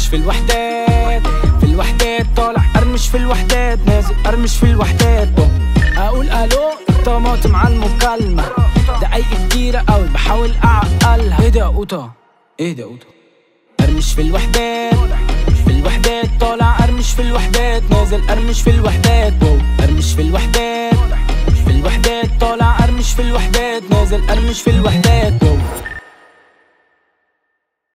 في الوحدات في الوحدات طالع ارمش في الوحدات نازل ارمش في الوحدات اقول الو طماطم على المكالمة دقايق كتيرة قوي بحاول اعقلها ايه ده يا قوطة ايه ده يا قوطة ارمش في الوحدات في الوحدات طالع ارمش في الوحدات نازل ارمش في الوحدات واو ارمش في الوحدات في الوحدات طالع ارمش في الوحدات نازل ارمش في الوحدات واو